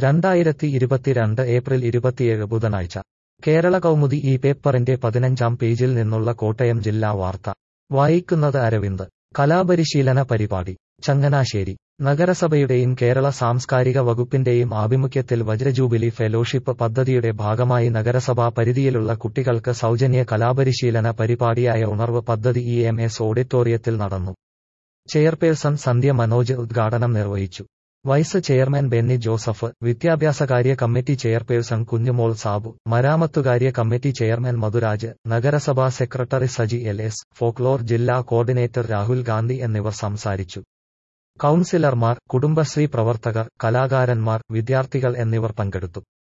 രണ്ടായിരത്തി ഇരുപത്തിരണ്ട് ഏപ്രിൽ ഇരുപത്തിയേഴ് ബുധനാഴ്ച കേരള കൗമുദി ഈ പേപ്പറിന്റെ പതിനഞ്ചാം പേജിൽ നിന്നുള്ള കോട്ടയം ജില്ലാ വാർത്ത വായിക്കുന്നത് അരവിന്ദ് കലാപരിശീലന പരിപാടി ചങ്ങനാശ്ശേരി നഗരസഭയുടെയും കേരള സാംസ്കാരിക വകുപ്പിന്റെയും ആഭിമുഖ്യത്തിൽ വജ്രജൂബിലി ഫെലോഷിപ്പ് പദ്ധതിയുടെ ഭാഗമായി നഗരസഭാ പരിധിയിലുള്ള കുട്ടികൾക്ക് സൗജന്യ കലാപരിശീലന പരിപാടിയായ ഉണർവ് പദ്ധതി ഇ എം എസ് ഓഡിറ്റോറിയത്തിൽ നടന്നു ചെയർപേഴ്സൺ സന്ധ്യ മനോജ് ഉദ്ഘാടനം നിർവഹിച്ചു വൈസ് ചെയർമാൻ ബെന്നി ജോസഫ് വിദ്യാഭ്യാസകാര്യ കമ്മിറ്റി ചെയർപേഴ്സൺ കുഞ്ഞുമോൾ സാബു മരാമത്തുകാര്യ കമ്മിറ്റി ചെയർമാൻ മധുരാജ് നഗരസഭാ secretary Saji L S folklore ജില്ലാ കോർഡിനേറ്റർ രാഹുൽ ഗാന്ധി എന്നിവർ സംസാരിച്ചു കൌൺസിലർമാർ കുടുംബശ്രീ പ്രവർത്തകർ കലാകാരന്മാർ വിദ്യാർത്ഥികൾ എന്നിവർ പങ്കെടുത്തു